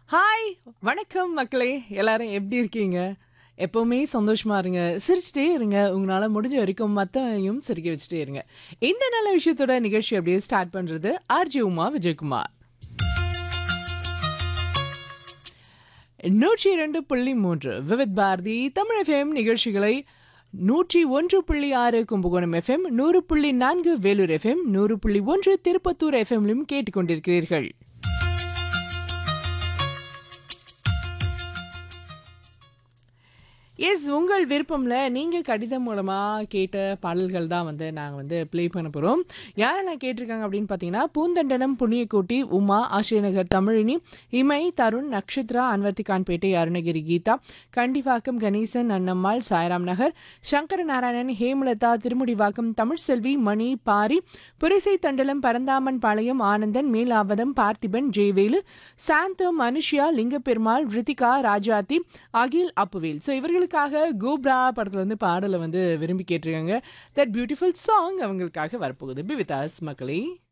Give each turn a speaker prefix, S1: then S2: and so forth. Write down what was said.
S1: hi வணக்கம் மக்களே எல்லாரும் எப்படி இருக்கீங்க எப்பவுமே சந்தோஷமா இருங்க சிரிச்சிட்டே இருங்க உங்களால முடிஞ்ச வரைக்கும் மற்றவங்களையும் சிரிக்க வச்சுட்டே இருங்க இந்த நல்ல விஷயத்தோட நிகழ்ச்சி அப்படியே ஸ்டார்ட் பண்றது ஆர்ஜி உமா விஜயகுமார் நூற்றி இரண்டு புள்ளி மூன்று விவித் பாரதி தமிழ் எஃப்எம் நிகழ்ச்சிகளை நூற்றி ஒன்று புள்ளி ஆறு கும்பகோணம் எஃப்எம் நூறு புள்ளி நான்கு வேலூர் எஃப்எம் நூறு புள்ளி ஒன்று திருப்பத்தூர் எஃப்எம்லையும் கேட்டுக்கொண்டிருக்கிறீர்கள் எஸ் உங்கள் விருப்பம்ல நீங்கள் கடிதம் மூலமாக கேட்ட பாடல்கள் தான் வந்து நாங்கள் வந்து ப்ளே பண்ண போகிறோம் யாரெல்லாம் கேட்டிருக்காங்க அப்படின்னு பார்த்தீங்கன்னா பூந்தண்டனம் புண்ணியக்கோட்டி உமா ஆசிரியநகர் தமிழினி இமை தருண் நக்ஷத்ரா அன்வர்த்திகான்பேட்டை அருணகிரி கீதா கண்டிவாக்கம் கணேசன் அன்னம்மாள் சாய்ராம் நகர் சங்கர நாராயணன் ஹேமலதா திருமுடிவாக்கம் தமிழ்செல்வி மணி பாரி புரிசை தண்டலம் பரந்தாமன் பாளையம் ஆனந்தன் மேலாவதம் பார்த்திபன் ஜெயவேலு சாந்தம் அனுஷியா லிங்கப்பெருமாள் ரித்திகா ராஜாத்தி அகில் அப்புவேல் ஸோ இவர்களுக்காக கோப்ரா படத்துல வந்து பாடலை வந்து விரும்பி கேட்டிருக்காங்க தட் பியூட்டிஃபுல் சாங் அவங்களுக்காக வரப்போகுது பி வித் அஸ் மக்களே